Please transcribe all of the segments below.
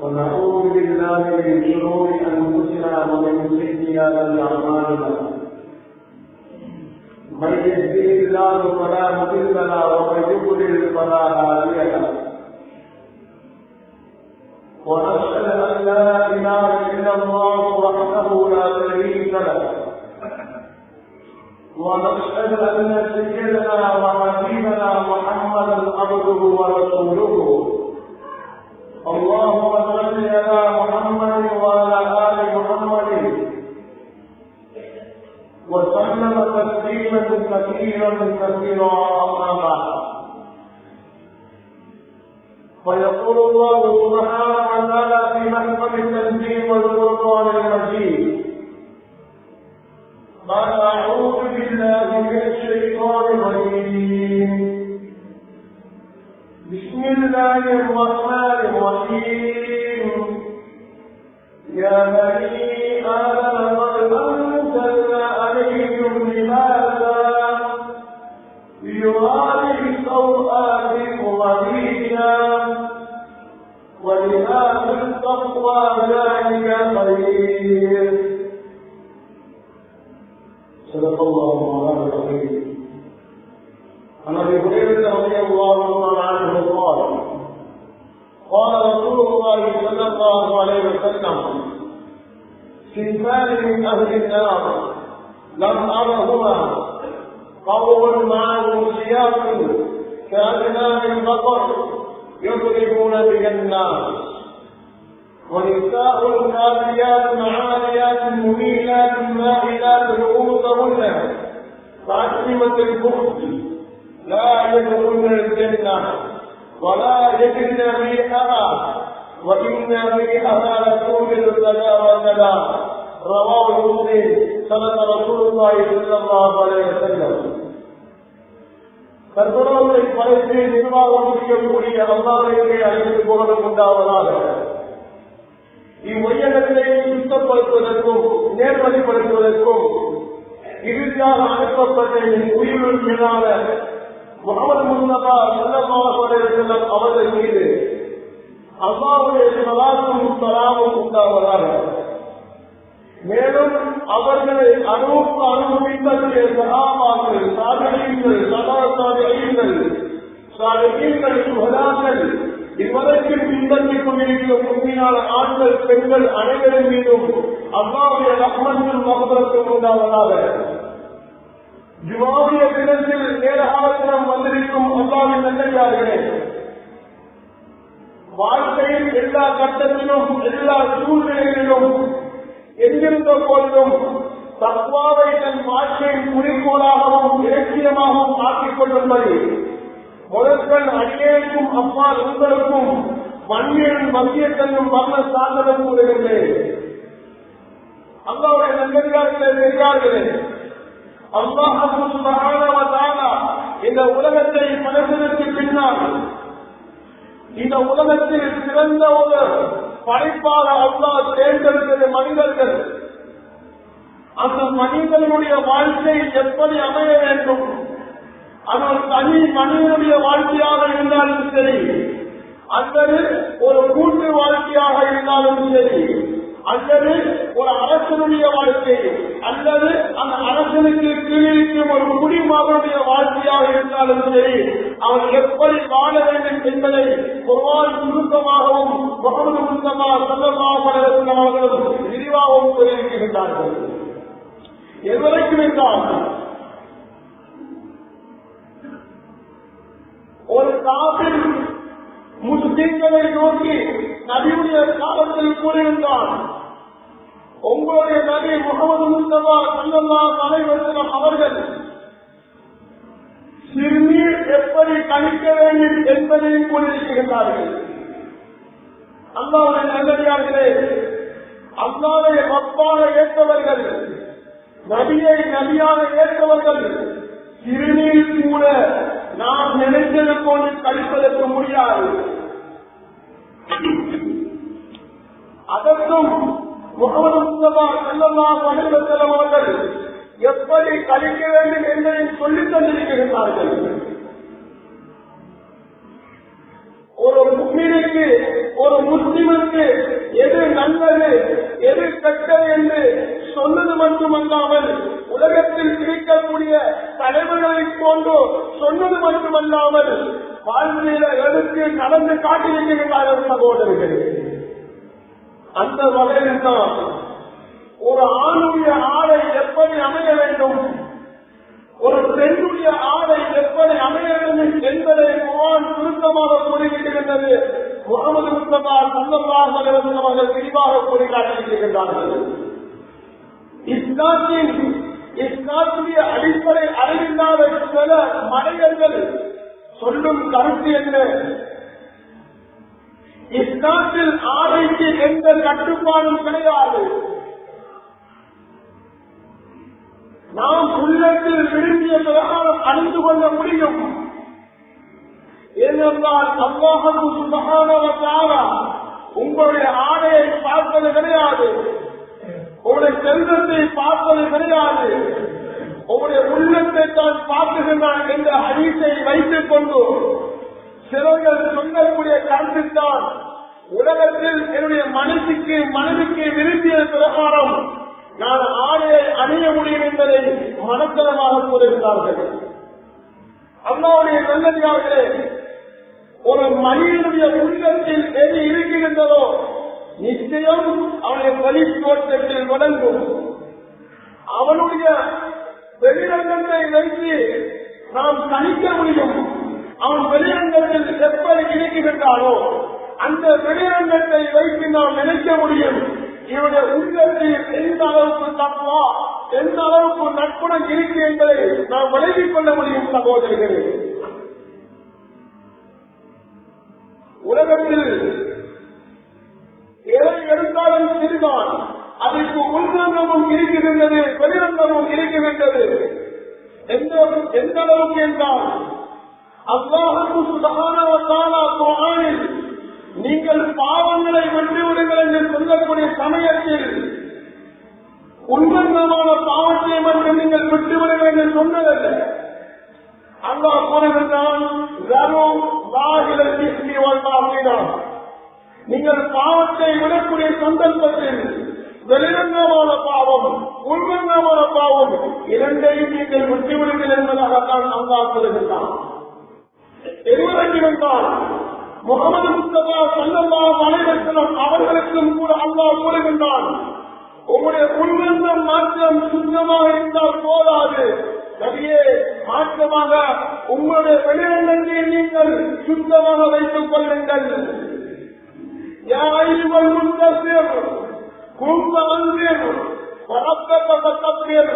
ونعوذ بالله من شرور انفسنا ومن سيئات اعمالنا من يهده الله فلا مضل له ومن يضلل فلا هادي له ونشهد ان لا اله الا الله وحده لا شريك له ونشهد ان سيدنا وحبيبنا محمدا عبده ورسوله اللهم صل على محمد وعلى ال محمد وسلم تسليما كثيرا كثيرا اما بعد فيقول الله سبحانه وتعالى في محكم التنزيل والقران المجيد قال اعوذ بالله من الشيطان الرجيم بسم الله الرحمن الرحيم يا بني آدم قد أنزلنا عليكم لباسا يواري سوآتكم ولينا ولباس التقوى ذلك خير صدق الله مولانا العظيم عن ابي هريره رضي الله عنه قال قال رسول الله صلى الله عليه وسلم صنفان من اهل النار لم ارهما قوم معهم سياق كابناء البقر يضربون بها الناس ونساء كافيات عاليات مميلات مائلات رؤوسهن كأسلمة البخت لا يدخلن الجنة ولا يجدن ريحها وإن ريحها لتوجد كذا وكذا رواه مسلم صدق رسول الله صلى الله عليه وسلم கர்த்தரோவை படைத்து நிர்வாகம் செய்யக்கூடிய அல்லாதையை அழைத்து புகழும் உண்டாவதாக இவ்வையகத்தை சுத்தப்படுத்துவதற்கும் நேர்வழிப்படுத்துவதற்கும் இறுதியாக அனுப்பப்பட்ட உயிரிழந்த மேலான முகமது முஸ்தபா சல்லமாக செல்லும் அவர்கள் மீது அல்லாவுடைய சலாசும் சலாமும் உண்டாவதாக மேலும் அவர்களை அனுபவ அனுபவித்தக்கூடிய சகாபாக்கள் சாதனைகள் சதா சாதனைகள் சாதனைகள் சுகதாக்கள் இவ்வளத்தில் பின்பற்றிக் கொண்டிருக்கும் உண்மையான ஆண்கள் பெண்கள் அனைவரின் மீதும் அல்லாவுடைய ரஹ்மத்தும் மகபரத்தும் உண்டாவதாக ஜுவாவிய தினத்தில் நேரகாலத்தினம் வந்திருக்கும் அல்லாவின் நல்லே வாழ்க்கையில் எல்லா கட்டத்திலும் எல்லா சூழ்நிலைகளிலும் எங்கிருந்த போதிலும் தத்வாவை தன் வாழ்க்கையின் குறிக்கோளாகவும் இலட்சியமாகவும் ஆக்கிக் கொள்ளும்படி முதற்கண் அடியேற்கும் அப்பா உங்களுக்கும் மண்ணின் மத்தியத்தையும் வர்ண சாதனம் கூறுகின்றேன் அல்லாவுடைய நண்பர்களே நெறியார்களே அல்லாஹால இந்த உலகத்தை படைப்பதற்கு பின்னால் இந்த உலகத்தில் சிறந்த ஒரு படைப்பாக அல்லாஹ் தேர்ந்தெடுத்தது மனிதர்கள் அந்த மனிதனுடைய வாழ்க்கை எப்படி அமைய வேண்டும் அது ஒரு தனி மனிதனுடைய வாழ்க்கையாக இருந்தாலும் சரி அல்லது ஒரு கூட்டு வாழ்க்கையாக இருந்தாலும் சரி அல்லது ஒரு அரசனுடைய வாழ்க்கை அல்லது அந்த அரசனுக்கு கீழிருக்கும் ஒரு குடிமகனுடைய வாழ்க்கையாக இருந்தாலும் சரி அவன் எப்படி வாழ வேண்டும் என்பதை குர்வான் சுருக்கமாகவும் முகமது முஸ்தமா சல்லமாக அவர்களும் விரிவாகவும் தெரிவிக்கின்றார்கள் எதுவரைக்கும் என்றால் ஒரு காப்பில் முஸ்லிம்களை நோக்கி நபியுடைய காலத்தில் கூறியிருந்தான் உங்களுடைய நபி முகமது முஸ்தபா சல்லல்லா தலைவர்கள் அவர்கள் சிறுநீர் எப்படி கணிக்க வேண்டும் என்பதையும் கூறியிருக்கின்றார்கள் அல்லாவுடைய நல்லடியார்களே அல்லாவை ரப்பாக ஏற்றவர்கள் நபியை நபியாக ஏற்றவர்கள் சிறுநீர் கூட நாம் நினைத்தது போன்று கழிப்பதற்கு முடியாது அதற்கும் முகமது முஸ்தபா செல்லல்லா மனிதர்கள் அவர்கள் எப்படி கழிக்க வேண்டும் என்பதை சொல்லித் தந்திருக்கிறார்கள் ஒரு முக்மீனுக்கு ஒரு முஸ்லிமுக்கு எது நல்லது எது கெட்டது என்று சொன்னது மட்டுமல்லாமல் உலகத்தில் இருக்கக்கூடிய தலைவர்களை போன்று சொன்னது மட்டுமல்லாமல் வாழ்க்கையில எடுத்து நடந்து காட்டியிருக்கிறார்கள் சகோதரர்கள் அந்த வகையில் தான் ஒரு ஆணுடைய ஆடை எப்படி அமைய வேண்டும் ஒரு பெண்ணுடைய ஆடை எப்படி அமைய வேண்டும் என்பதை குரான் சுருக்கமாக கூறிவிட்டிருந்தது முகமது முஸ்தபா சல்லல்லாஹு அலைஹி வஸல்லம் அவர்கள் விரிவாக கூறி காட்டியிருக்கின்றார்கள் இஸ்லாத்தின் இஸ்லாத்துடைய அடிப்படை அறிவில்லாத சில மனிதர்கள் சொல்லும் கருத்து என்ன இஸ்லாத்தில் ஆடைக்கு எந்த கட்டுப்பாடும் கிடையாது நாம் உள்ளத்தில் விரும்பிய பிரகாரம் அணிந்து கொள்ள முடியும் ஏனென்றால் அல்லாஹு சுபகானவற்றாக உங்களுடைய ஆடையை பார்ப்பது கிடையாது உங்களுடைய செல்வத்தை பார்ப்பது கிடையாது உங்களுடைய உள்ளத்தை தான் பார்க்குகின்றான் என்ற அரிசை வைத்துக் கொண்டு சிலர்கள் சொல்லக்கூடிய கருத்துத்தான் உலகத்தில் என்னுடைய மனசுக்கு மனதுக்கு விரும்பிய பிரகாரம் நான் ஆடையை அணிய முடியும் என்பதை மனத்தனமாக கூறுகிறார்கள் அம்மாவுடைய நல்லதியார்களே ஒரு மனிதனுடைய உள்ளத்தில் எது இருக்கின்றதோ நிச்சயம் அவனுடைய வழி தோற்றத்தில் வழங்கும் அவனுடைய வெளிரங்கத்தை வைத்து நாம் கணிக்க முடியும் அவன் வெளிரங்கத்தில் எப்படி இணைக்கின்றானோ அந்த வெளிரங்கத்தை வைத்து நாம் நினைக்க முடியும் இவனுடைய உள்ளத்தில் எந்த அளவுக்கு தப்பா எந்த அளவுக்கு நட்புடன் இருக்கு என்பதை நாம் விளைவிக் கொள்ள முடியும் சகோதரிகளே உலகத்தில் எதை எடுத்தாலும் சிறுதான் அதற்கு உள்ரங்கமும் இருக்கின்றது வெளிரங்கமும் இருக்கின்றது எந்த எந்த அளவுக்கு என்றால் அல்லாஹுக்கு சுதான குரானில் நீங்கள் பாவங்களை வென்று விடுங்கள் என்று சொல்லக்கூடிய சமயத்தில் உண்மந்தமான பாவத்தை மட்டும் நீங்கள் விட்டு விடுங்கள் என்று சொன்னதல்ல அல்லாஹ் கூறுகின்றான் நீங்கள் பாவத்தை விடக்கூடிய சந்தர்ப்பத்தில் வெளிரங்கமான பாவம் உள்ரங்கமான பாவம் இரண்டையும் நீங்கள் விட்டுவிடுங்கள் என்பதாகத்தான் அல்லாஹ் கூறுகின்றான் எதுவரைக்கிருந்தால் முகமது முஸ்தபா சல்லல்லா அலைவசனம் அவர்களுக்கும் கூட அல்லாஹ் கூறுகின்றான் உங்களுடைய உள்வந்தம் மாற்றம் சுத்தமாக இருந்தால் போதாது நபியே மாற்றமாக உங்களுடைய வெளிரங்கத்தை நீங்கள் சுத்தமாக வைத்துக் கொள்ளுங்கள் யாயுவல் முன்தசிர் கும்ப அன்பிர் வரப்பட்ட பக்கத்தில்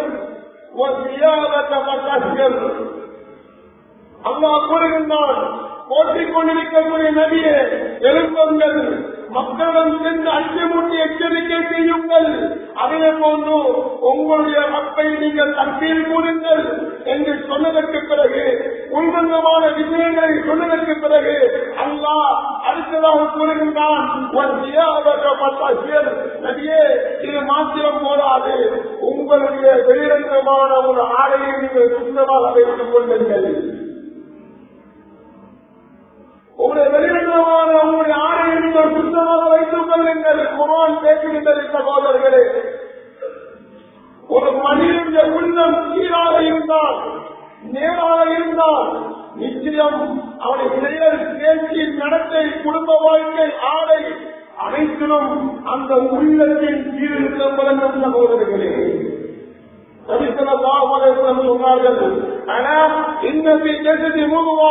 அல்லாஹ் கூறுகின்றான் போட்டிக் கொண்டிருக்கக்கூடிய நபியே எழுப்புங்கள் மக்களிடம் சென்று அச்சமூட்டி எச்சரிக்கை செய்யுங்கள் அதே போன்று உங்களுடைய மக்களை நீங்கள் தப்பியில் கூறுங்கள் என்று சொன்னதற்கு பிறகு உள்வந்தமான விஷயங்களை சொன்னதற்கு பிறகு அல்லாஹ் அடுத்ததாக கூறுகின்றான் நபியே இது மாத்திரம் போதாது உங்களுடைய வெளிரங்கமான ஒரு ஆடையை நீங்கள் சுத்தமாக வைத்துக் கொள்ளுங்கள் உங்களுடைய வெளிரங்கமான உங்களுடைய ஆடையை நீங்கள் சுத்தமாக வைத்துக் கொள்ளுங்கள் குரான் பேசுகின்றது சகோதரர்களே ஒரு மனிதனுடைய உள்ளம் சீராக இருந்தால் நேராக இருந்தால் நிச்சயம் அவனுடைய செயல் பேச்சு நடத்தை குடும்ப வாழ்க்கை ஆடை அனைத்திலும் அந்த உள்ளத்தின் சீர்திருத்தம் வழங்கும் சகோதரர்களே சொன்னார்கள் ஆனா இன்னத்தை கேட்டது மூலமா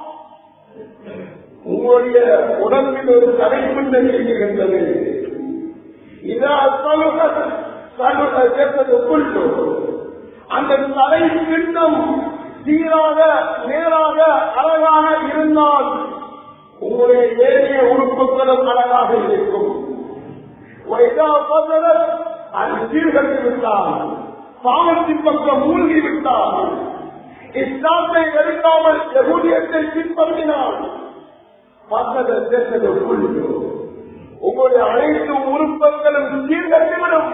உங்களுடைய உடம்பில் ஒரு தலைப்பின்னல் இருக்கின்றது இதா சலுக சலுக சேர்த்தது புல்லு அந்த தலை பின்னம் சீராக நேராக அழகாக இருந்தால் உங்களுடைய ஏறிய உறுப்புகளும் அழகாக இருக்கும் அது சீர்கட்டு விட்டால் பாவத்தின் பக்கம் மூழ்கி விட்டால் இஸ்லாத்தை வெறுக்காமல் எகுதியத்தை பின்பற்றினால் உங்களுடைய அனைத்து உறுப்பங்களும் சீர்கட்டிவிடும்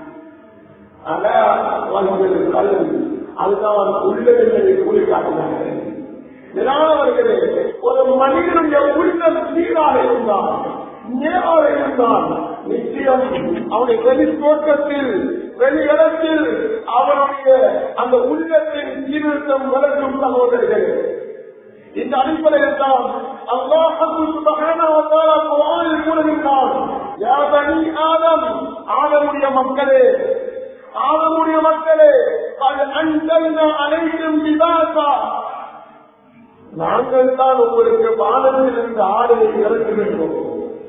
அதுதான் உள்ளதை கூறி காட்டினார்கள் ஒரு மனிதனுடைய உள்ளம் சீராக இருந்தால் நேராக இருந்தால் நிச்சயம் அவனுடைய வெளி தோற்றத்தில் வெளி இடத்தில் அவனுடைய அந்த உள்ளத்தின் சீர்திருத்தம் விளக்கும் சகோதரர்கள் இந்த அடிப்படையில் தான் அல்லாஹ் கூறுகின்றான் யா பனி ஆதம் ஆதமுடைய மக்களே ஆதமுடைய மக்களே அது அஞ்சல்ன அனைத்தும் விதாசா நாங்கள் தான் உங்களுக்கு வானத்தில் இருந்து ஆடையை இறக்குகின்றோம்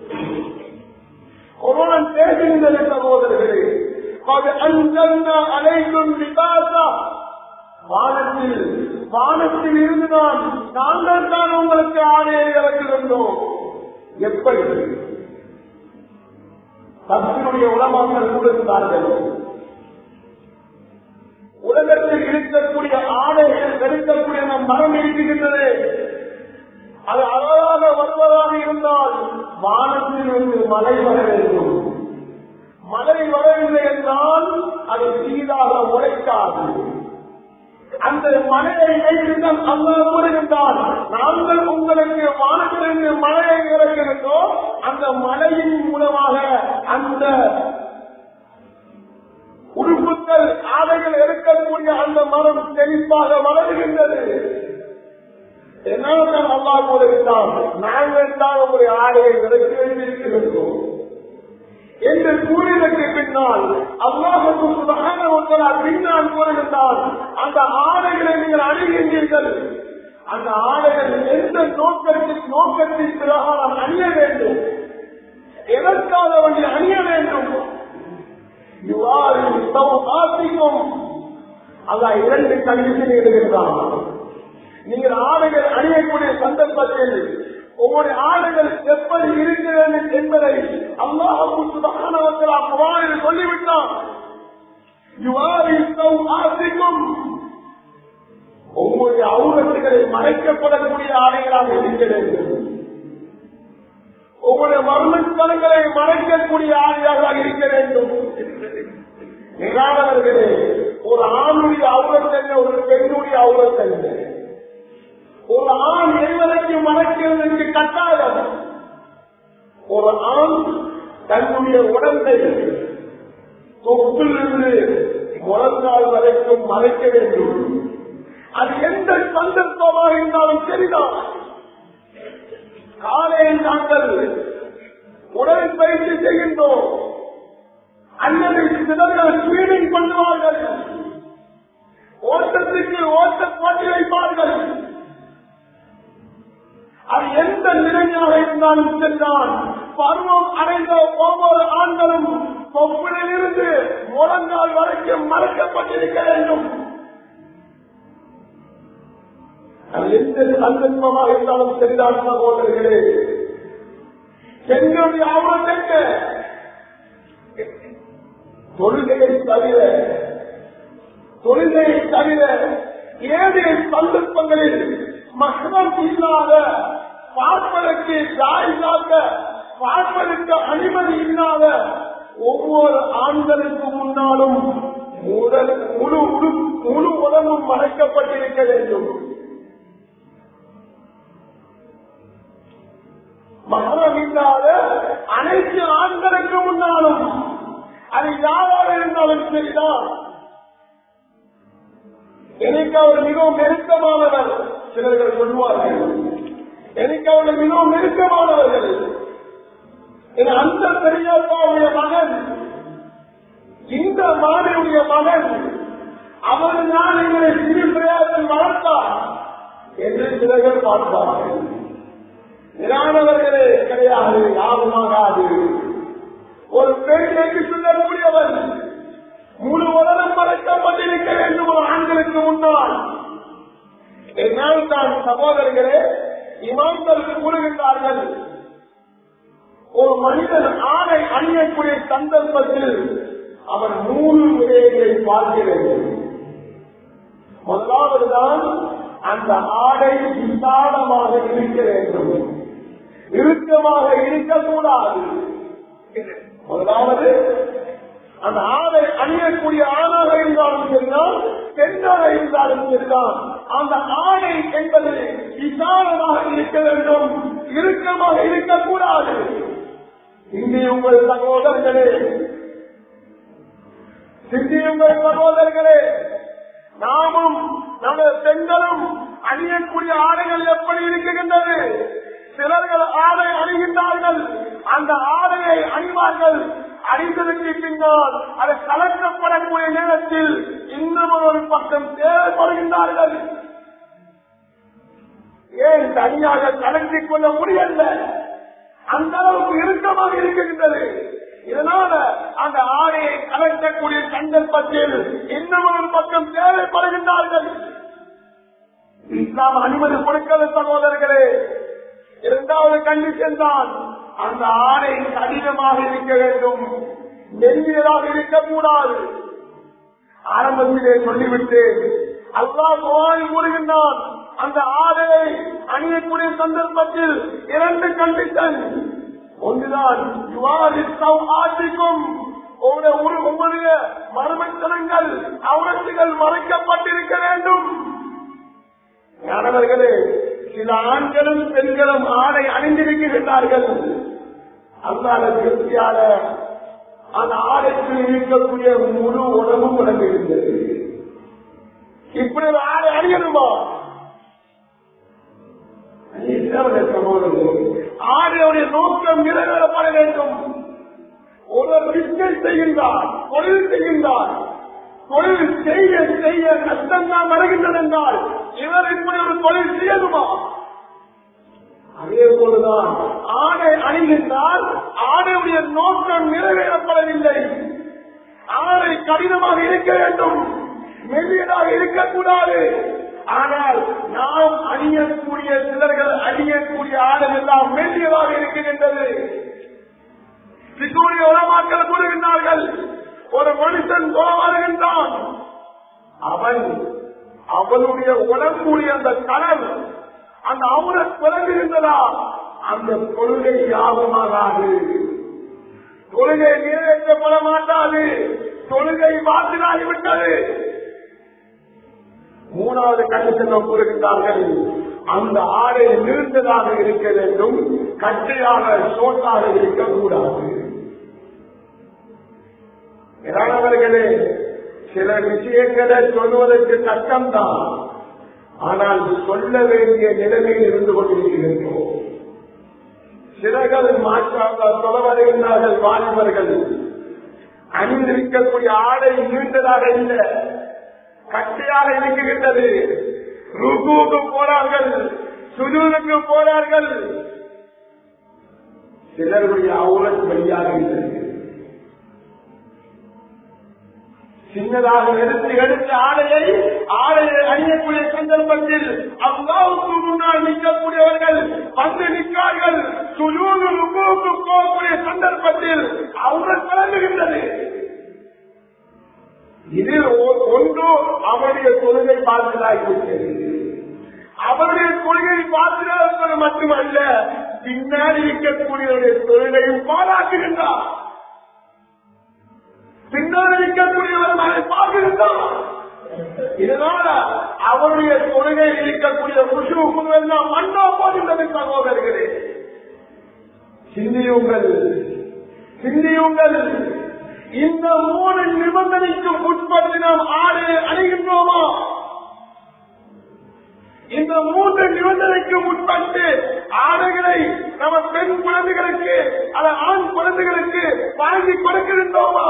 குரான் பேசுகின்றது சகோதரர்களே அது அஞ்சல்ன அனைத்தும் விதாசா வானத்தில் வானத்தில் இருந்துதான் நாங்கள் தான் உங்களுக்கு ஆணையை இறக்குகின்றோம் எப்படி தப்பினுடைய உலமாக்கள் கூறுகிறார்கள் உலகத்தில் இருக்கக்கூடிய ஆடைகள் இருக்கக்கூடிய நம் மரம் இருக்குகின்றது அது அழகாக வருவதாக இருந்தால் வானத்தில் இருந்து மழை வர வேண்டும் மழை வரவில்லை என்றால் அது சீராக உழைக்காது அந்த மழையை வைத்துதான் அல்லா கூறுகின்றான் நாங்கள் உங்களுக்கு வானத்திலிருந்து மழையை இறக்குகின்றோம் அந்த மழையின் மூலமாக அந்த உறுப்புகள் ஆடைகள் இருக்கக்கூடிய அந்த மரம் செழிப்பாக வளர்கின்றது என்னால் தான் அல்லா கூறுகின்றான் நாங்கள் தான் உங்களுடைய ஆடையை இறக்கி வைத்திருக்கின்றோம் என்று கூறியதற்கு பின்னால் அல்லாஹுக்கு சுபகான ஒருத்தரால் பின்னால் கூறுகின்றான் அந்த ஆடைகளை நீங்கள் அணிகின்றீர்கள் அந்த ஆடைகள் எந்த நோக்கத்தின் நோக்கத்தின் பிரகாரம் அணிய வேண்டும் எதற்காக வேண்டி அணிய வேண்டும் இவ்வாறு ஆசிக்கும் அதான் இரண்டு கண்டிஷன் இடுகின்றான் நீங்கள் ஆடைகள் அணியக்கூடிய சந்தர்ப்பத்தில் உங்களுடைய ஆடைகள் எப்படி இருக்கிறது என்பதை அல்லாஹு சுபகானவர்கள் சொல்லிவிட்டான் ஆசிக்கும் உங்களுடைய அவுரத்துகளை மறைக்கப்படக்கூடிய ஆடைகளாக இருக்க வேண்டும் உங்களுடைய மர்மஸ்தலங்களை மறைக்கக்கூடிய ஆடையாக இருக்க வேண்டும் நிரானவர்களே ஒரு ஆணுடைய அவுரத்தல்ல ஒரு பெண்ணுடைய அவுரத்தல்ல ஒரு ஆண் எல்வதற்கு மறைக்கிறதுக்கு கட்டாயம் ஒரு ஆண் தன்னுடைய உடம்பை தொப்பிலிருந்து முழங்கால் வரைக்கும் மறைக்க வேண்டும் அது எந்த சந்தர்ப்பமாக இருந்தாலும் சரிதான் காலையில் நாங்கள் உடற்பயிற்சி செய்கின்றோம் அல்லது சிலர்கள் ஸ்வீமிங் பண்ணுவார்கள் ஓட்டத்துக்கு ஓட்ட போட்டி வைப்பார்கள் அது எந்த நிலையாக இருந்தாலும் சென்றால் பருவம் அடைந்த ஒவ்வொரு ஆண்களும் கொப்பிலிருந்து முழங்கால் வரைக்கும் மறைக்கப்பட்டிருக்க வேண்டும் அது எந்த சந்தர்ப்பமாக இருந்தாலும் சரிதான் சகோதரர்களே பெண்களுடைய ஆவணத்தை தொழுகையை தவிர தொழுகையை தவிர ஏழு சந்தர்ப்பங்களில் மகனம் இல்லாத பார்ப்பதற்கு ஜாயில்லாத பார்ப்பதற்கு அனுமதி இல்லாத ஒவ்வொரு ஆண்களுக்கு முன்னாலும் உடல் முழு உடு- முழு உடம்பும் மறைக்கப்பட்டிருக்க வேண்டும் மகனம் இல்லாத அனைத்து ஆண்களுக்கு முன்னாலும் அது யாராக இருந்தாலும் சரிதான் எனக்கு அவர் மிகவும் நெருக்கமானவர் சிலர்கள் சொல்வார்கள் எனக்கு அவர்கள் மிகவும் நெருக்கமானவர்கள் என் அந்த பெரியாப்பாவுடைய மகன் இந்த மாணவியுடைய மகன் அவர் நான் எங்களை சிறு பிரயாசம் வளர்த்தார் என்று சிலர்கள் பார்ப்பார்கள் நிரானவர்களே கிடையாது யாருமாகாது ஒரு பெண்ணைக்கு சொல்லக்கூடியவர் முழு உலகம் மறைக்கப்பட்டிருக்க வேண்டும் ஒரு ஆண்களுக்கு முன்னால் என்னால் தான் சகோதரர்களே இமாம்கள் கூறுகின்றார்கள் ஒரு மனிதன் ஆணை அணியக்கூடிய சந்தர்ப்பத்தில் அவர் நூறு விடயங்களை பார்க்க வேண்டும் முதலாவதுதான் அந்த ஆடை விசாலமாக இருக்க வேண்டும் இறுக்கமாக இருக்கக்கூடாது முதலாவது அந்த ஆடை அணியக்கூடிய ஆணாக இருந்தாலும் சரிதான் பெண்ணாக இருந்தாலும் சரிதான் அந்த ஆடை என்பது விசாலமாக இருக்க வேண்டும் இறுக்கமாக இருக்கக்கூடாது இங்கே உங்கள் சகோதரர்களே சிந்தியுங்கள் சகோதரர்களே நாமும் நமது பெண்களும் அணியக்கூடிய ஆடைகள் எப்படி இருக்கின்றது சிலர்கள் ஆடை அணிகின்றார்கள் அந்த ஆடையை அணிவார்கள் அணிந்ததற்கு பின்னால் அது கலக்கப்படக்கூடிய நேரத்தில் இன்னும் ஒரு பக்கம் தேவைப்படுகின்றார்கள் ஏன் தனியாக கலக்கிக் கொள்ள முடியல அந்த அளவுக்கு இறுக்கமாக இருக்கின்றது இதனால அந்த ஆடையை கலக்கக்கூடிய சந்தர்ப்பத்தில் இன்னும் ஒரு பக்கம் தேவைப்படுகின்றார்கள் இஸ்லாம் அனுமதி கொடுக்கிறது சகோதரர்களே இரண்டாவது கண்டிஷன் தான் அந்த ஆடை கடினமாக இருக்க வேண்டும் நெருங்கியதாக இருக்கக்கூடாது ஆரம்பத்திலே சொல்லிவிட்டு அல்லா சுவாமி கூறுகின்றான் அந்த ஆடையை அணியக்கூடிய சந்தர்ப்பத்தில் இரண்டு கண்டிஷன் ஒன்றுதான் ஆட்சிக்கும் உங்களுடைய மர்மத்தனங்கள் அவரத்துகள் மறைக்கப்பட்டிருக்க வேண்டும் மாணவர்களே சில ஆண்களும் பெண்களும் ஆடை அணிந்திருக்கின்றார்கள் அல்லாத திருப்தியால அந்த ஆடைக்கு இருக்கக்கூடிய முழு உணவும் உடம்பிருந்தது இப்படி ஒரு ஆடை அணியணுமா ஆடையுடைய நோக்கம் நிறைவேறப்பட வேண்டும் ஒரு பிஸ்னஸ் செய்கின்றார் தொழில் செய்கின்றார் தொழில் செய்ய செய்ய கஷ்டம் தான் வருகின்றது என்றால் இவர் இப்படி ஒரு தொழில் செய்யணுமா அதே போலதான் ஆடை அணிகின்றால் ஆடையுடைய நோக்கம் நிறைவேறப்படவில்லை ஆடை கடினமாக இருக்க வேண்டும் மெல்லியதாக இருக்கக்கூடாது ஆனால் நாம் அணியக்கூடிய சிலர்கள் அணியக்கூடிய ஆடை எல்லாம் மெல்லியதாக இருக்கின்றது சிசூரிய உலமாக்கள் கூறுகின்றார்கள் ஒரு மனுஷன் வருகின்றான் அவன் அவனுடைய உடம்புடைய அந்த கலர் அந்த அவரை பிறகுகின்றதா அந்த கொள்கை யாகமாகாது தொழுகை நிறைவேற்றப்பட மாட்டாது தொழுகை வாசினாகிவிட்டது மூணாவது கண்டிஷன் கூறுகின்றார்கள் அந்த ஆடை நிறுத்ததாக இருக்க வேண்டும் கட்டையாக சோட்டாக இருக்கக்கூடாது இராணவர்களே சில விஷயங்களை சொல்வதற்கு கஷ்டம்தான் ஆனால் சொல்ல வேண்டிய நிலைமையில் இருந்து கொண்டிருக்கின்றோம் சிலர்கள் மாற்றாக சொல்ல வருகின்றார்கள் வாலிபர்கள் அணிந்திருக்கக்கூடிய ஆடை நீண்டதாக இல்லை கட்டையாக இருக்கின்றது ருகுவுக்கு போறார்கள் சுஜூனுக்கு போறார்கள் சிலருடைய அவுரத் வெளியாக இருந்தது சின்னதாக எடுத்து எடுத்து ஆடையை ஆடையை அணியக்கூடிய சந்தர்ப்பத்தில் அல்லாவுக்கு முன்னால் நிற்கக்கூடியவர்கள் வந்து நிற்கார்கள் சுஜூனு ருகுவுக்கு போகக்கூடிய சந்தர்ப்பத்தில் அவுரத் கலந்துகின்றது இதில் ஒன்று அவருடைய தொழுகை பார்க்கலாகிவிட்டது அவருடைய கொள்கையை பார்க்கிறது மட்டுமல்ல பின்னாடி இருக்கக்கூடியவருடைய தொழிலையும் பாராட்டுகின்றார் பின்னாடி இருக்கக்கூடியவர் அதை பார்க்கின்றார் இதனால அவருடைய கொள்கையில் இருக்கக்கூடிய குஷு எல்லாம் மண்ணா போகின்றது சகோதரர்களே சிந்தியுங்கள் சிந்தியுங்கள் இந்த மூணு நிபந்தனைக்கு உட்பட்டு நாம் ஆடு அணிகின்றோமா இந்த மூன்று நிபந்தனைக்கு உட்பட்டு ஆடைகளை நம்ம பெண் குழந்தைகளுக்கு அல்ல ஆண் குழந்தைகளுக்கு வாங்கி கொடுக்கின்றோமா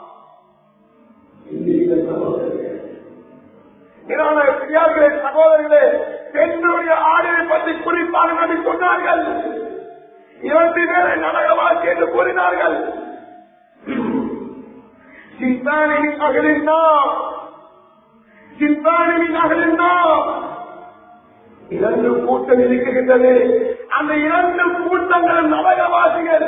பிரியார்களே சகோதரர்களே பெண்ணுடைய ஆடையை பற்றி குறிப்பாக நம்பி சொன்னார்கள் இரண்டு பேரை நடக வாழ்க்கை என்று கூறினார்கள் சிந்தானின் அகலின்னா சிந்தானின் அகலின்னா இரண்டு கூட்டம் இருக்கின்றது அந்த இரண்டு கூட்டங்கள் நவகவாசிகள்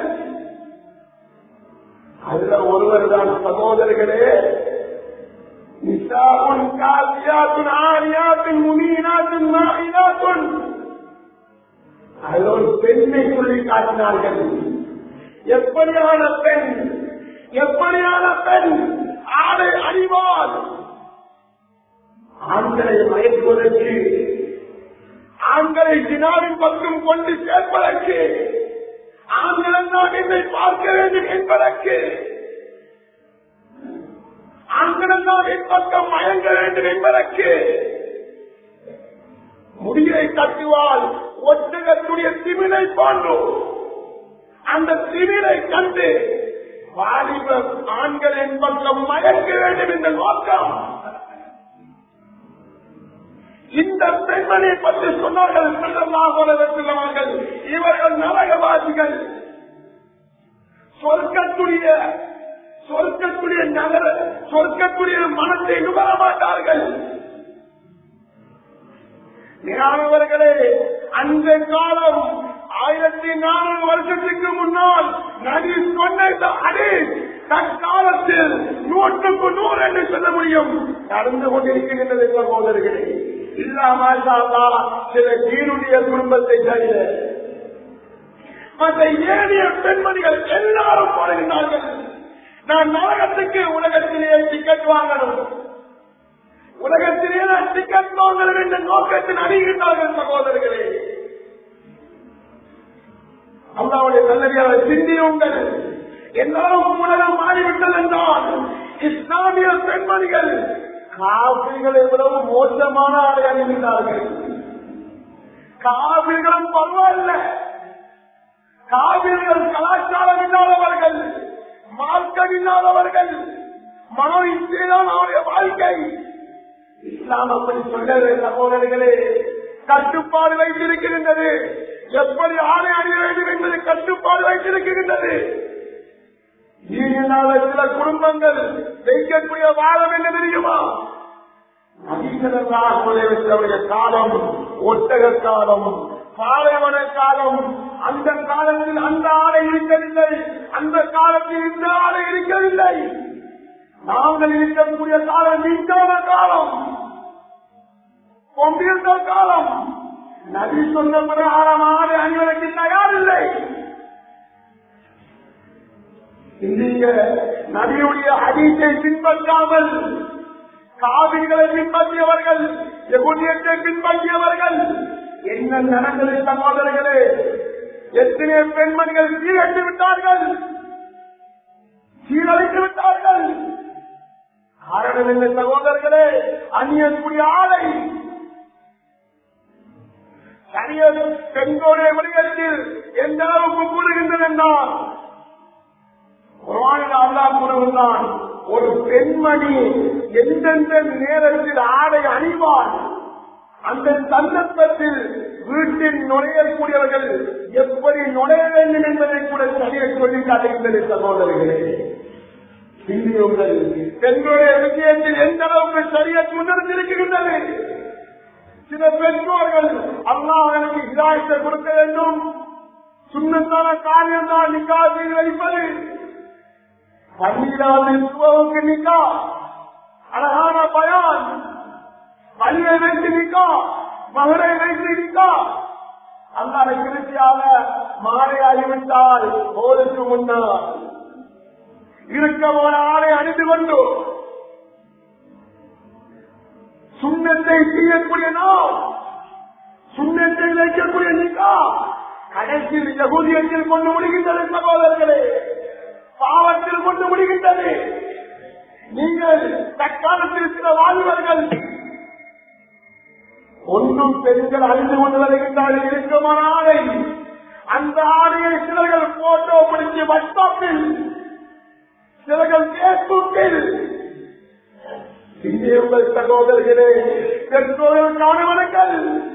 அதுல ஒருவர் தான் சகோதரர்களே நிசாவுன் காசியாத்துன் ஆரியாத்தின் முனீனாத்தின் நாயினாத்துன் அதில் ஒரு பெண்ணை சொல்லி காட்டினார்கள் எப்படியான பெண் எப்படியான பெண் ஆடை அணிவார் ஆண்களை மயக்குவதற்கு ஆண்களை தினாவின் பக்கம் கொண்டு சேர்ப்பதற்கு ஆண்கள் தான் என்னை பார்க்க வேண்டும் என்பதற்கு ஆண்கள் தான் என் பக்கம் மயங்க வேண்டும் என்பதற்கு முடியை கட்டுவால் ஒட்டகத்துடைய திமிலை போன்றோம் அந்த திமிலை கண்டு வாலிப ஆண்கள் என் பக்கம் மயக்க வேண்டும் என்ற நோக்கம் இந்த பெண்மனை பற்றி சொன்னார்கள் சொன்னவர்கள் இவர்கள் நரகவாசிகள் சொர்க்கத்துடைய சொர்க்கத்துடைய நகர சொர்க்கத்துடைய மனத்தை நுகர மாட்டார்கள் ஞானவர்களே அந்த காலம் ஆயிரத்தி நானூறு வருஷத்துக்கு முன்னால் நடி சொன்ன இந்த அடி தற்காலத்தில் நூற்றுக்கு நூறு என்று சொல்ல முடியும் நடந்து கொண்டிருக்கின்றது சகோதரர்களே இல்லாமல் சில கீழுடைய குடும்பத்தை தவிர மற்ற ஏழிய பெண்மணிகள் எல்லாரும் போடுகின்றார்கள் நான் நரகத்துக்கு உலகத்திலேயே டிக்கெட் வாங்கணும் உலகத்திலேயே நான் டிக்கெட் வாங்கணும் என்ற நோக்கத்தில் அறிகின்றார்கள் சகோதரர்களே அல்லாவுடைய நல்லவியாரை சிந்தியுங்கள் எல்லாரும் உலகம் மாறிவிட்டது என்றால் இஸ்லாமிய பெண்மணிகள் காவிரிகள் எவ்வளவு மோசமான ஆடை அணிந்தார்கள் காவிரிகளும் பரவாயில்ல காவிரிகள் கலாச்சாரம் இல்லாதவர்கள் மார்க்கம் இல்லாதவர்கள் மனோ இச்சைதான் அவருடைய வாழ்க்கை இஸ்லாம் அப்படி சொல்லவே சகோதரர்களே கட்டுப்பாடு வைத்திருக்கின்றது எப்படி ஆணை அணிய வேண்டும் என்பது கட்டுப்பாடு வைத்திருக்கின்றது ஈனால சில குடும்பங்கள் வைக்கக்கூடிய வாதம் என்ன தெரியுமா நவீனர்களுடைய காலம் ஒட்டக காலம் பாலைவன காலம் அந்த காலத்தில் அந்த ஆடை இருக்கவில்லை அந்த காலத்தில் இந்த ஆடை இருக்கவில்லை நாங்கள் இருக்கக்கூடிய காலம் மின்சார காலம் கம்ப்யூட்டர் காலம் நபி சொன்ன பிரகாரம் ஆடை அணிவதற்கு தயாரில்லை இந்திய நபியுடைய அடித்தை பின்பற்றாமல் காவிரிகளை பின்பற்றியவர்கள் எகுதியத்தை பின்பற்றியவர்கள் என்ன நடந்தது சகோதரர்களே எத்தனை பெண்மணிகள் சீரழித்து விட்டார்கள் சீரழித்து விட்டார்கள் காரணம் என்ன சகோதரர்களே அந்நியக்கூடிய ஆலை சரிய பெண்களுடைய விடயத்தில் எந்த அளவுக்கு கூறுகின்றன என்றால் குரானில் அல்லாஹ் கூறுகின்றான் ஒரு பெண்மணி எந்தெந்த நேரத்தில் ஆடை அணிவார் அந்த சந்தர்ப்பத்தில் வீட்டில் நுழையக்கூடியவர்கள் எப்படி நுழைய வேண்டும் என்பதை கூட சரியை சொல்லி காட்டுகின்றது சகோதரர்களே சிந்தியுங்கள் பெண்களுடைய விஷயத்தில் எந்த அளவுக்கு சரியா உணர்ந்திருக்கின்றது சில பெற்றோர்கள் அல்லாஹ் எனக்கு இதாயத்தை கொடுக்க வேண்டும் சுண்ணத்தான காரியம் தான் நிக்கா செய்து வைப்பது பன்னிராவின் சுவவுக்கு நிக்கா அழகான பயான் வலியை வைத்து நிக்கா மகரை வைத்து நிக்கா அல்லாத கிருத்தியாக மாலை ஆகிவிட்டால் போருக்கு முன்னால் இருக்க போன ஆணை அணிந்து கொண்டு சுண்ணத்தை செய்யக்கூடிய நாம் சுண்ணத்தை வைக்கக்கூடிய நிக்கா கடைசியில் யகுதியத்தில் கொண்டு முடிகின்றது சகோதரர்களே பாவத்தில் கொண்டு முடிகின்றது நீங்கள் தற்காலத்தில் சில வாழ்வர்கள் ஒன்றும் பெண்கள் அழிந்து கொண்டு வருகின்றார்கள் இருக்குமான ஆடை அந்த ஆடையை சிலர்கள் போட்டோ பிடிச்சு வாட்ஸ்அப்பில் சிலர்கள் பேஸ்புக்கில் இங்கே உங்கள் சகோதரர்களே பெற்றோர்கள் கவனவர்கள்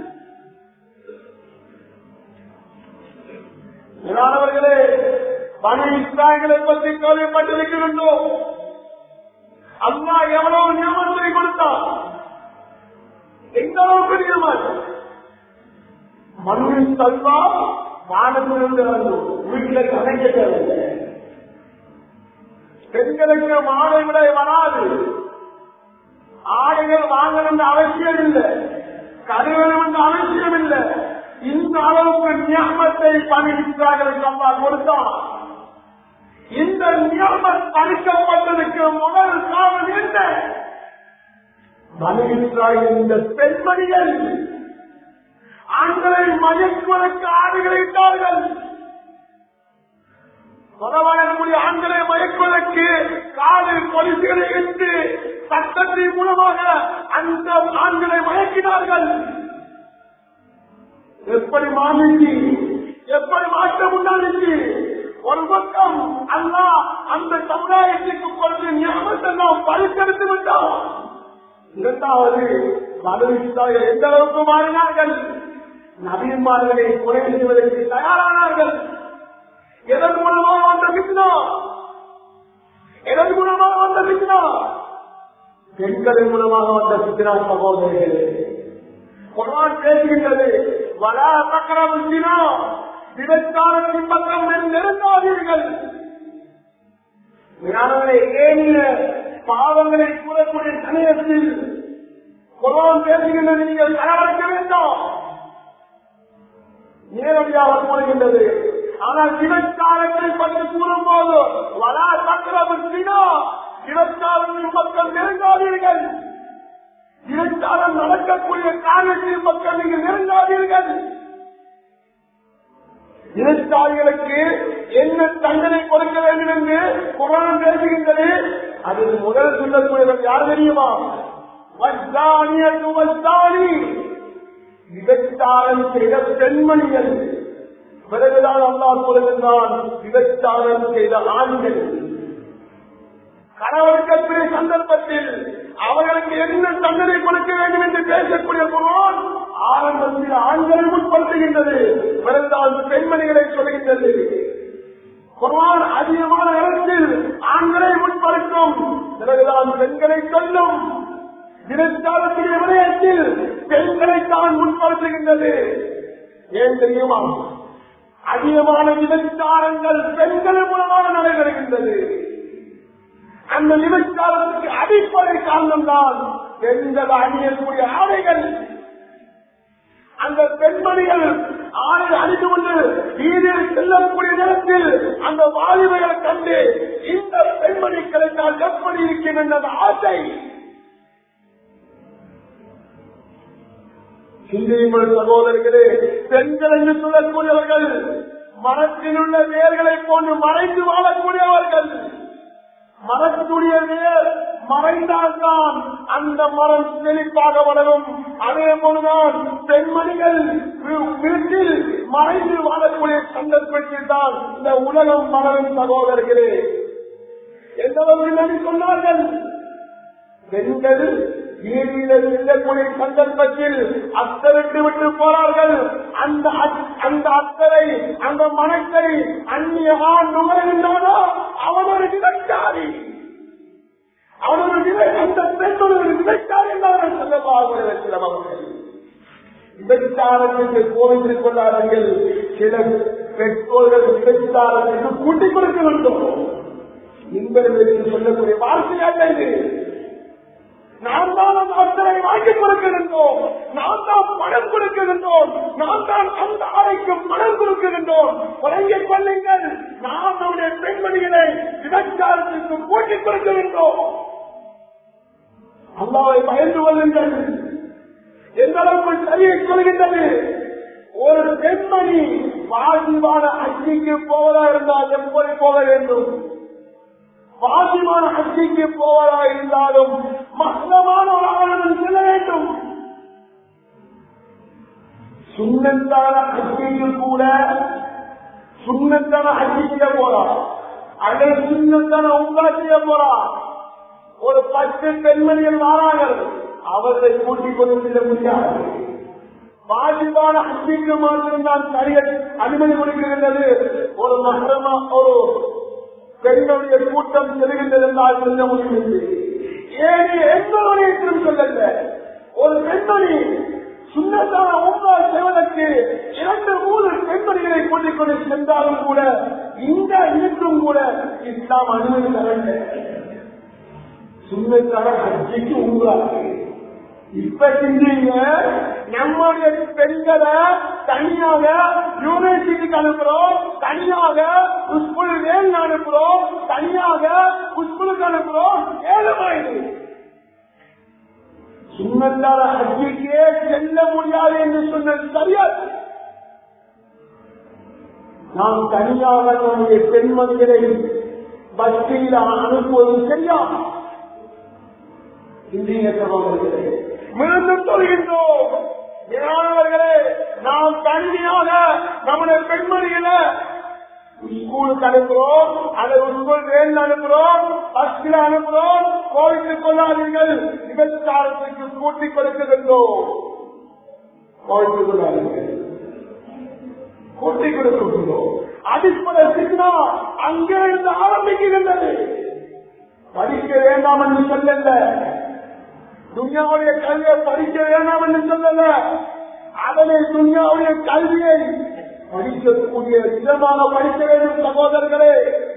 அவர்களே பண இஸ்லாங்களை பற்றி கவலைப்பட்டிருக்கின்றோம் அம்மா எவ்வளவு நியமனத்தை கொடுத்தார் எந்த அளவுக்கு நியமனம் மனுவின் தல்வா வானத்திலிருந்து வந்தோம் வீட்டில் கலைக்க தேவையில்லை பெண்களுக்கு மாலை விட வராது ஆடைகள் வாங்கணும் அவசியம் இல்லை கருவணும் என்ற அவசியம் இல்லை இந்த அளவுக்கு நியமத்தை பணிக்கிறார்கள் அம்மா கொடுத்தான் இந்த நியமம் பணிக்கப்பட்டதுக்கு முதல் காரணம் என்ன பணிக்கிறார்கள் இந்த பெண்மணிகள் ஆண்களை மயக்குவதற்கு ஆடுகளை இட்டார்கள் தொடரக்கூடிய ஆண்களை மயக்குவதற்கு காலில் பொலிசுகளை இட்டு சட்டத்தின் மூலமாக அந்த ஆண்களை மயக்கினார்கள் எப்படி மாறிச்சு எப்படி மாற்றம் உண்டாச்சு ஒரு பக்கம் அல்லா அந்த சமுதாயத்திற்கு கொடுத்து ஞாபகத்தை நாம் பரிசெடுத்து விட்டோம் இரண்டாவது மதுவித்தாய எந்த அளவுக்கு மாறினார்கள் நவீன்மார்களை கொலை செய்வதற்கு தயாரானார்கள் எதன் மூலமாக வந்த பித்னா எதன் மூலமாக வந்த பித்னா பெண்களின் மூலமாக வந்த பித்னா சகோதரிகளே குரான் பேசுகின்றது வலா பக்கரம் தினா விபச்சாரத்தின் பக்கம் நெருங்காதீர்கள் ஞானங்களை ஏனிய பாவங்களை கூறக்கூடிய சமயத்தில் குரான் பேசுகின்றது நீங்கள் தயாரிக்க வேண்டாம் நேரடியாக கூறுகின்றது ஆனால் விபச்சாரத்தை பற்றி கூறும் போது வலா சக்கரம் தினா விபச்சாரத்தின் பக்கம் நெருங்காதீர்கள் விபச்சாரம் நடக்கக்கூடிய காரணத்தின் மக்கள் நீங்கள் நெருங்காதீர்கள் விவசாயிகளுக்கு என்ன தண்டனை கொடுக்க வேண்டும் என்று குரான் பேசுகின்றது அதில் முதல் சொல்லக்கூடியவர் யார் தெரியுமா வஸ்தானியது வஸ்தானி விபச்சாரம் செய்த பெண்மணிகள் பிறகுதான் அல்லா சொல்லுகின்றான் விபச்சாரம் செய்த ஆண்கள் கணவருக்கு சந்தர்ப்பத்தில் அவர்களுக்கு என்ன தண்டனை கொடுக்க வேண்டும் என்று பேசக்கூடிய குரான் ஆரம்பத்தில் ஆண்களை முற்படுத்துகின்றது பிறந்தால் பெண்மணிகளை சொல்கின்றது குரான் அதிகமான இடத்தில் ஆண்களை முற்படுத்தும் பிறகுதான் பெண்களை சொல்லும் விபச்சாரத்துடைய விடயத்தில் பெண்களை தான் முற்படுத்துகின்றது ஏன் தெரியுமா அதிகமான விபச்சாரங்கள் பெண்கள் மூலமாக நடைபெறுகின்றது அந்த விபச்சாரத்துக்கு அடிப்படை காரணம் தான் பெண்கள் அணியக்கூடிய ஆடைகள் அந்த பெண்மணிகள் ஆடை அணிந்து கொண்டு வீதியில் செல்லக்கூடிய நேரத்தில் அந்த வாலிபர்களை கண்டு இந்த பெண்மணி கிடைத்தால் எப்படி இருக்கின்ற ஆசை சிந்தியுங்கள் சகோதரர்களே பெண்கள் என்று சொல்லக்கூடியவர்கள் மரத்தில் உள்ள வேர்களை போன்று மறைந்து வாழக்கூடியவர்கள் மரத்துடைய வேர் மறைந்தால்தான் அந்த மரம் செழிப்பாக வளரும் அதே போலதான் பெண்மணிகள் வீட்டில் மறைந்து வாழக்கூடிய சந்தர்ப்பத்தில் தான் இந்த உலகம் மலரும் சகோதரர்களே எந்த அளவுக்கு சொன்னார்கள் பெண்கள் வீதியில் செல்லக்கூடிய சந்தர்ப்பத்தில் அத்தருக்கு விட்டு போறார்கள் அந்த அந்த அத்தரை அந்த மனத்தை அந்நிய ஆண் நுகர்கின்றானோ அவன் ஒரு விதச்சாரி அவன் ஒரு விதை அந்த பெண் ஒரு விதச்சாரி என்றார்கள் சொல்லப்பாக சில மக்கள் விபச்சாரத்திற்கு கோவித்துக் கொள்ளார்கள் சில பெற்றோர்கள் விபச்சாரத்திற்கு கூட்டிக் கொடுக்க வேண்டும் இன்பர்களுக்கு சொல்லக்கூடிய வார்த்தையாக இது நாம் தான் அந்த அத்தனை வாங்கி கொடுக்கின்றோம் நாம் தான் பணம் கொடுக்கின்றோம் நாம் தான் அந்த ஆடைக்கு பணம் கொடுக்கின்றோம் வழங்கிக் கொள்ளுங்கள் நாம் நம்முடைய பெண்மணிகளை விபச்சாரத்திற்கு கூட்டிக் கொடுக்கின்றோம் அல்லாவை பயந்து கொள்ளுங்கள் எந்த அளவுக்கு சரியை சொல்கின்றது ஒரு பெண்மணி வாஜிவான அச்சிக்கு போவதா இருந்தால் எப்படி போக வேண்டும் வாஜிவான அச்சிக்கு போவதா இருந்தாலும் மகமான ஒரு ஆளுநர் செல்ல வேண்டும் சுண்ணத்தான அச்சிக்கு கூட சுண்ணத்தான அச்சிக்க போறா அல்லது சுண்ணத்தான உங்கள செய்ய போறா ஒரு பத்து பெண்மணிகள் வாரார்கள் அவர்களை கூட்டிக் கொண்டு செல்ல முடியாது வாஜிபான அச்சிக்கு மாத்திரம் தான் சரிய அனுமதி கொடுக்கின்றது ஒரு மகரமா ஒரு பெண்களுடைய கூட்டம் செல்கின்றது என்றால் சொல்ல முடியும் ஏன் எந்த வகையத்திலும் சொல்லல ஒரு பெண்மணி சுண்ணத்தான உங்களால் செய்வதற்கு இரண்டு மூணு பெண்மணிகளை கூட்டிக் கொண்டு சென்றாலும் கூட இந்த இன்னும் கூட இஸ்லாம் அனுமதி தரல சுண்ணத்தான அச்சிக்கு உங்களாக்கு இப்ப சிந்திங்க நம்முடைய பெண்களை தனியாக யூனிவர்சிட்டிக்கு அனுப்புறோம் தனியாக ஸ்கூல் வேல் அனுப்புறோம் தனியாக ஸ்கூலுக்கு அனுப்புறோம் ஏழுமாயிரு சுண்ணத்தார ஹஜ்ஜிக்கே செல்ல முடியாது என்று சொன்னது சரியா நாம் தனியாக நம்முடைய பெண்மணிகளை பஸ்ஸில் அனுப்புவது சரியா இந்திய சகோதரர்களே மீண்டும் சொல்கின்றோம் மேலானவர்களே நாம் தனியாக நம்முடைய பெண்மணிகளை ஸ்கூலுக்கு அனுப்புறோம் அதை ஸ்கூல் வேன் அனுப்புறோம் பஸ்ஸில் அனுப்புறோம் கோவித்துக் கொள்ளாதீர்கள் விபச்சாரத்துக்கு கூட்டிக் கொடுக்குகின்றோம் கோவித்துக் கொள்ளாதீர்கள் கூட்டிக் கொடுக்கின்றோம் அடிப்படை சிக்னா அங்கே இருந்து ஆரம்பிக்கின்றது படிக்க வேண்டாம் என்று சொல்லல துன்யாவுடைய கல்வியை படிக்க வேண்டாம் என்று சொல்லல அதனை துன்யாவுடைய கல்வியை படிக்கக்கூடிய விதமாக படிக்க வேண்டும் சகோதரர்களே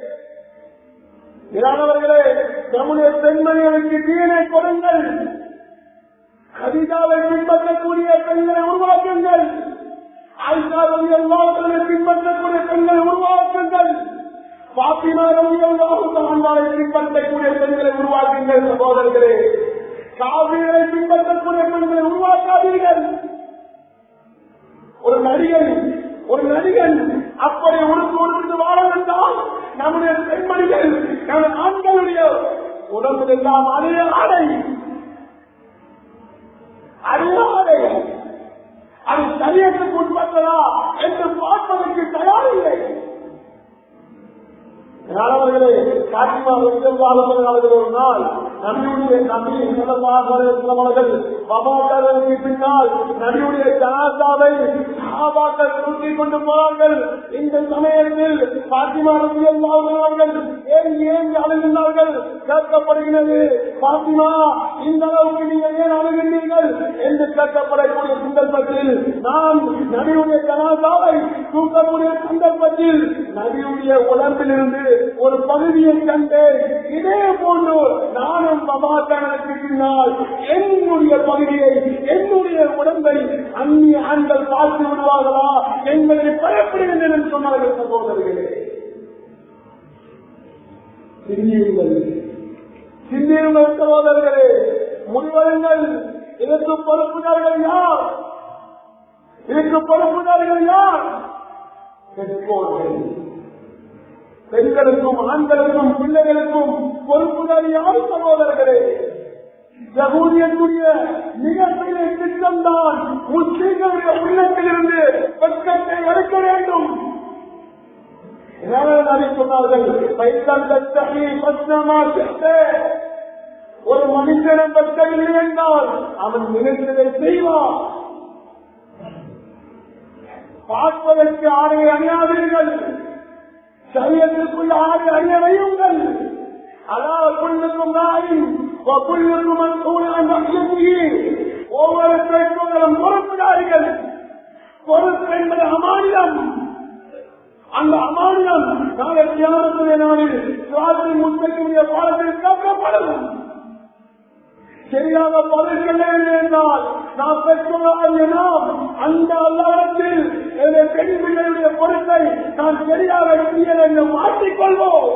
இரானவர்களே நம்முடைய பெண்மணிகளுக்கு தீனை கொடுங்கள் கவிதாவை பின்பற்றக்கூடிய பெண்களை உருவாக்குங்கள் ஆய்காரவி எல்லாவர்களை பின்பற்றக்கூடிய பெண்களை உருவாக்குங்கள் பாத்திமாரவி எல்லாத்தாண்டாலை பின்பற்றக்கூடிய பெண்களை உருவாக்குங்கள் சகோதரர்களே காவிரிகளை பின்பற்றக்கூடிய பெண்களை உருவாக்காதீர்கள் ஒரு நடிகன் ஒரு நடிகன் அப்படி உடுத்து உடுத்து வாழ வேண்டாம் நம்முடைய பெண்மணிகள் நமது ஆண்களுடைய உடம்பில் எல்லாம் அதே ஆடை அதே ஆடை அது சரியத்துக்கு உட்பட்டதா என்று பார்ப்பதற்கு தயாரில்லை அவர்களே காட்டிமா வாழ்க்கை ஒரு நாள் நபியுடைய நபி அவர்கள் மபாக்களுக்கு பின்னால் நபியுடைய ஜனாசாவை சஹாபாக்கள் தூக்கிக் கொண்டு போனார்கள் இந்த சமயத்தில் பாத்திமா ரவி அவர்கள் ஏன் ஏன் அழுகின்றார்கள் கேட்கப்படுகிறது பாத்திமா இந்த அளவுக்கு நீங்கள் ஏன் அழுகின்றீர்கள் என்று கேட்கப்படக்கூடிய சந்தர்ப்பத்தில் நான் நபியுடைய ஜனாசாவை தூக்கக்கூடிய சந்தர்ப்பத்தில் நபியுடைய உடம்பிலிருந்து ஒரு பகுதியை கண்டு இதே போன்று நானும் மகாத்தானனுக்கு பின்னால் என்னுடைய பகுதியை என்னுடைய உடம்பை அந்நிய ஆண்கள் பார்த்து விடுவார்களா என்பதை பயப்படுகின்றன என்று சொன்னார்கள் சகோதரர்களே சிந்தியுங்கள் சிந்தியுங்கள் சகோதரர்களே முடிவருங்கள் இதற்கு பொறுப்புதார்கள் யார் இதற்கு பொறுப்புதார்கள் யார் பெற்றோர்கள் பெண்களுக்கும் ஆண்களுக்கும் பிள்ளைகளுக்கும் பொறுப்புதாரி யார் சகோதரர்களே யகூதியத்துடைய மிகப்பெரிய திட்டம் தான் முஸ்லீம்களுடைய உள்ளத்திலிருந்து வெட்கத்தை எடுக்க வேண்டும் சொன்னார்கள் ஒரு மனிதனை பற்றவில்லை என்றால் அவன் நினைத்ததை செய்வான் பார்ப்பதற்கு ஆடை அணியாதீர்கள் சரியத்திற்குள்ள ஆடை அணிய வையுங்கள் அதாவது புள்ளுக்கும் நாயின் புள்ளுக்கும் ஒவ்வொரு பெற்றோர்களும் பொறுப்புதாரிகள் பொறுப்பு என்பது அமானியம் அந்த அமானியம் நாளை தியானத்துடைய நாளில் சுவாசி முன்வைக்கூடிய பாடத்தில் கேட்கப்படும் சரியாக பதில் என்றால் நாம் பெற்றோராகிய நாம் அந்த அல்லாடத்தில் என்னுடைய பெண் பிள்ளையுடைய பொருட்களை நான் சரியாக செய்ய என்று மாற்றிக்கொள்வோம்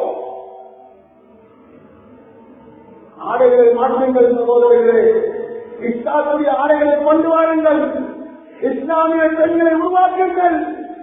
ஆடைகளை மாற்றுங்கள் சகோதரர்களே இஸ்லாமுடைய ஆடைகளை கொண்டு வாருங்கள் இஸ்லாமிய பெண்களை உருவாக்குங்கள்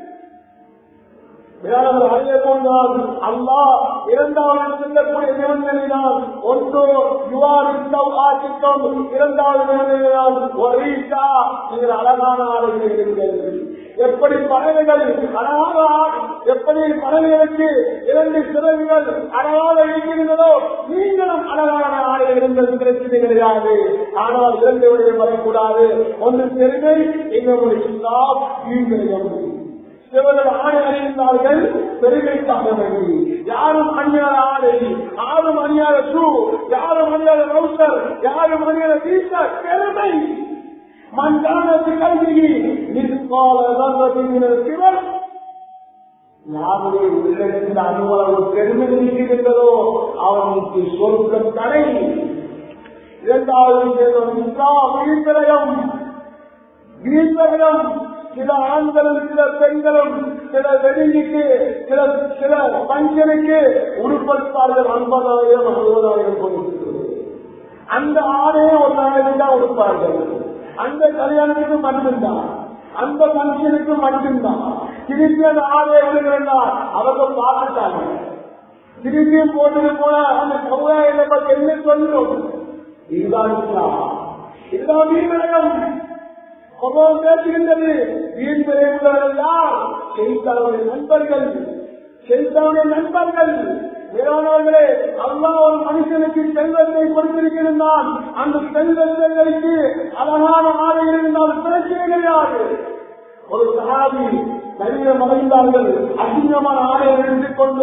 அதே போன்றால் அல்லா இரண்டாவது செல்லக்கூடிய நிபந்தனைதான் ஒன்று யுவாரித்தம் ஆட்சித்தம் இரண்டாவது நிபந்தனைதான் ஒரீசா நீங்கள் அழகான ஆடைகளை இருக்கிறீர்கள் எப்படி பறவைகள் அழகாக எப்படி பறவைகளுக்கு இரண்டு சிறகுகள் அழகாக இருக்கின்றதோ நீங்களும் அழகான ஆடை இருந்தது பிரச்சனை கிடையாது ஆனால் இரண்டு விடையை வரக்கூடாது ஒன்று பெருமை இன்னொரு இஸ்லாம் ஈவியம் சிவர்கள் ஆடை அணிந்தார்கள் பெருமைக்காக வேண்டி யாரும் அணியாத ஆடை யாரும் அணியாத ஷூ யாரும் அணியாத ரவுசர் யாரும் அணியாத டீஷர்ட் பெருமை மஞ்சானத்து கல்வியை நிற்கால சிவர் யாருடைய உள்ளத்தில் அனுபவம் பெருமை இருக்கின்றதோ அவனுக்கு சொர்க்கம் தடை இரண்டாவது வீழ்த்தரகம் வீழ்த்தரகம் சில ஆண்களும் சில பெண்களும் சில வெடிக்கு சில சில பஞ்சனுக்கு உடுப்படுத்தார்கள் ஐம்பதாயிரம் அறுபதாயிரம் கொடுக்கிறது அந்த ஆடையே ஒரு நாளைக்கு தான் உடுப்பார்கள் அந்த கல்யாணத்துக்கு மட்டும்தான் அந்த பங்கனுக்கு மட்டும்தான் திருப்பி அந்த ஆடையை விழுகிறா அவங்க பார்த்துட்டாங்க திருப்பியும் போட்டு போனா அந்த சமுதாயத்தை பத்தி என்ன சொல்லும் இதுதான் இஸ்லாம். இதுதான் வீரகம் கொரோனா பேசுகின்றது வீண் விளைவுகள் யார் செய்தாவுடைய நண்பர்கள் செய்தாவுடைய நண்பர்கள் வேளாணர்களே அல்லா ஒரு மனுஷனுக்கு செல்வத்தை கொடுத்திருக்கிறான் அந்த செல்வத்தை வைத்து அழகான ஆடை இருந்தால் பிரச்சனை கிடையாது ஒரு சகாபி நவீன மறைந்தார்கள் அசிங்கமான ஆடையை எடுத்துக் கொண்டு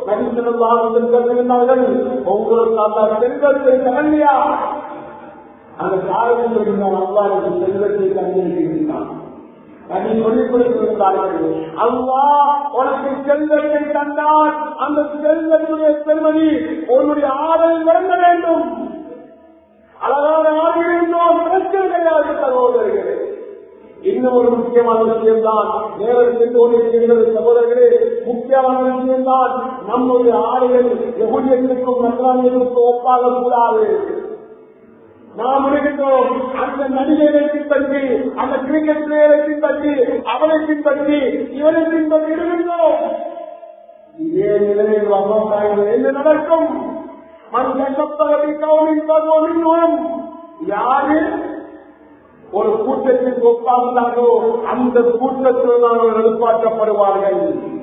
நவீனார்கள் உங்களுக்கு அந்த செல்வத்தை தகல்லையா அந்த காரணம் சொல்லுங்கள் அல்லா எனக்கு செல்வத்தை தந்திருக்கிறான் அதை சொல்லிக் கொடுத்திருந்தார்கள் அல்லா உனக்கு செல்வத்தை தந்தால் அந்த செல்வத்துடைய பெருமதி உன்னுடைய ஆதரவு விளங்க வேண்டும் அழகான ஆடை இருந்தோம் பிரச்சனை கிடையாது சகோதரர்களே இன்னும் ஒரு முக்கியமான விஷயம் தான் நேரம் சென்று கொண்டிருக்கின்றது சகோதரர்களே முக்கியமான விஷயம் தான் நம்முடைய ஆடைகள் எகுதியத்திற்கும் நன்றானியத்திற்கும் ஒப்பாக கூடாது நாம் இருக்கின்றோம் அந்த நடிகரை பின்பற்றி அந்த கிரிக்கெட் பிளேயரை பின்பற்றி அவனை பின்பற்றி இவனை பின்பற்றி இருக்கின்றோம் இதே நிலையில் விவசாயிகள் என்ன நடக்கும் அந்த சப்தகத்தை கவுனின் தகவலின் யாரு ஒரு கூட்டத்திற்கு ஒப்பாந்தாரோ அந்த கூட்டத்தில் அவர்கள் எதிர்பார்க்கப்படுவார்கள்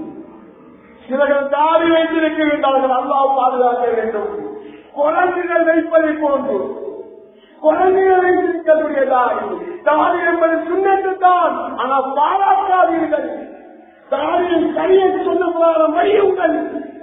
சிலர்கள் தாடி வைத்திருக்கின்றார்கள் அல்லாஹ் பாதுகாக்க வேண்டும் குழந்தைகள் வைப்பதை போன்று குழந்தைகள் வைத்திருக்கக்கூடியதாய் தாடி என்பது சுண்ணத்து தான் ஆனால் பாராட்டாதீர்கள் தாடியின் சரியை சொன்ன மையுங்கள்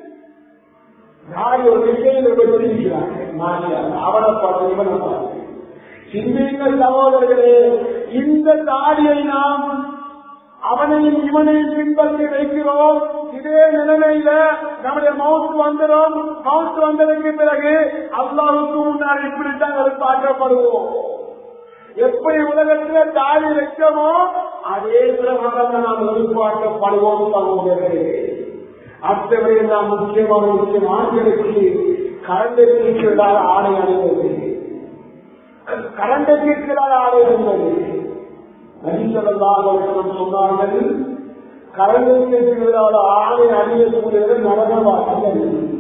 யார் ஒரு விஷயம் சொல்லியிருக்கிறார்கள் அவனை பார்த்து இவனை பார்த்து சிந்திங்கள் சகோதரர்களே இந்த தாடியை நாம் அவனையும் இவனையும் பின்பற்றி வைக்கிறோம் இதே நிலைமையில நம்முடைய மவுத்து வந்துடும் மவுத்து வந்ததற்கு பிறகு அல்லாவுக்கு முன்னால் இப்படித்தான் எதிர்பார்க்கப்படுவோம் எப்படி உலகத்துல தாடி வைக்கமோ அதே பிரகாரம் நாம் எதிர்பார்க்கப்படுவோம் சகோதரர்களே அத்தகைய நாம் முக்கியமான விஷயம் ஆண்களுக்கு கரண்டத்திற்கு விடாத ஆணை அணிவது கரண்டத்திற்கு விடாத ஆணை அணிவது நடித்தவர்களாக சொன்னார்கள் கரண்டத்திற்கு விடாத ஆணை அணியக்கூடியது நரகவாசிகள்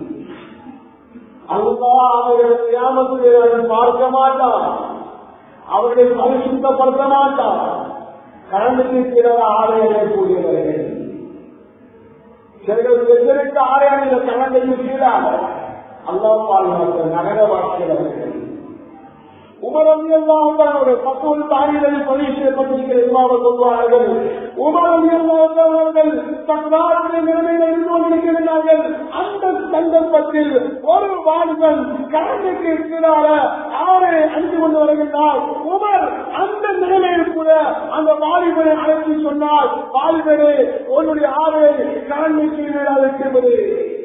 அல்லா அவர்கள் கிராமத்தில் பார்க்க மாட்டார் அவர்களை பரிசுத்தப்படுத்த மாட்டார் கரண்டத்திற்கு விடாத ஆணை அணியக்கூடியவர்கள் சிலர்கள் எதிர்க்க ஆலயங்களில் கலந்தையும் கீழாக அல்லா பாதுகாத்த நகர வாக்கியவர்கள் உமரம் எல்லாம் பத்தொரு தாரிகளை பதிவு செய்யப்பட்டிருக்கிற இமாமல் சொல்வார்கள் உமரம் எல்லாம் தன்னாருடைய நிலைமையில் இருந்து கொண்டிருக்கிறார்கள் அந்த சந்தர்ப்பத்தில் ஒரு வாலிபன் கடலுக்கு இருக்கிறார ஆறு அஞ்சு கொண்டு வருகின்றார் உமர் அந்த நிலைமையில் கூட அந்த வாலிபனை அழைத்து சொன்னால் வாலிபனே உன்னுடைய ஆறு கடலுக்கு இருக்கிறது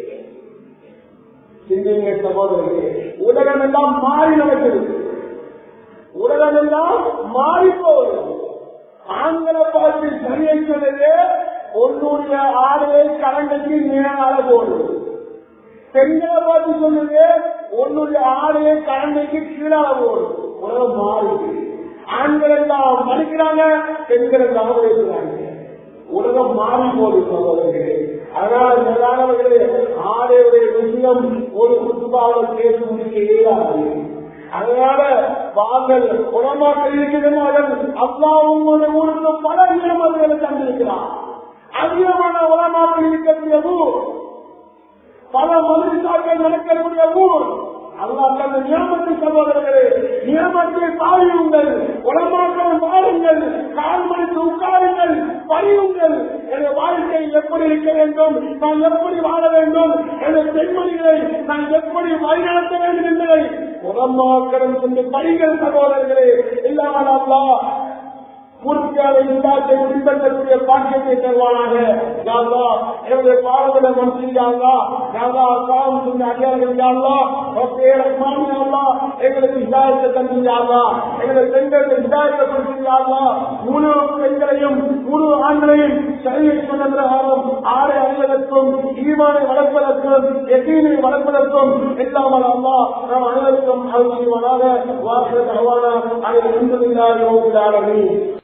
சிந்திங்க சகோதரர்களே உலகம் எல்லாம் மாறி நடக்கிறது உலகம் எல்லாம் மாறி போகுது ஆண்களை பார்த்து சரியை சொல்லுது உன்னுடைய ஆடையை கலண்டைக்கு நேராக போடுது பெண்களை பார்த்து சொல்லுது உன்னுடைய ஆடையை கலண்டைக்கு கீழாக போடுது உலகம் மாறுது ஆண்கள் எல்லாம் மதிக்கிறாங்க பெண்கள் எல்லாம் உழைக்கிறாங்க உலகம் மாறி போகுது சகோதரர்களே அதனால மேலானவர்களே ஆடையுடைய விஷயம் ஒரு குத்துபாவில் பேசி முடிக்க இயலாது அதனால வாங்கள் குணமாக இருக்கிறார்கள் அல்லா உங்களுடைய ஊருக்கு பல நியமங்களை தந்திருக்கிறார் அதிகமான உலமாக இருக்கக்கூடிய ஊர் பல மதுசாக்கள் நடக்கக்கூடிய ஊர் அல்லா தந்த நியமத்தை சகோதரர்களே நியமத்தை பாயுங்கள் உலமாக்கள் வாழுங்கள் கால் மணிக்கு உட்காருங்கள் பணியுங்கள் என் வாழ்க்கை எப்படி இருக்க வேண்டும் நான் எப்படி வாழ வேண்டும் என் பெண்மணிகளை நான் எப்படி வழிநடத்த வேண்டும் என்பதை உலமாக்களும் கொண்டு படிகள் சகோதரர்களே இல்லாமல் அல்லா பூர்த்தியாக இல்லாத பின்பற்றக்கூடிய பாக்கியத்தை தருவானாக யாரா என்னுடைய பாடங்களை மனசில்லாதா யாரா அக்காவும் சொன்ன அடியார்கள் யாரா ரஹ்மானியாரா எங்களுக்கு இதாயத்தை தந்தியாரா எங்களை பெண்களுக்கு இதாயத்தை கொடுத்தியாரா முழு பெண்களையும் முழு ஆண்களையும் சரியை சொன்ன பிரகாரம் ஆடை அணிவதற்கும் ஈமானை வளர்ப்பதற்கும் எத்தீனை வளர்ப்பதற்கும் இல்லாமல் அல்லா நம் அனைவருக்கும் அவசியமாக வாசல் தகவான அதை அன்புமில்லாத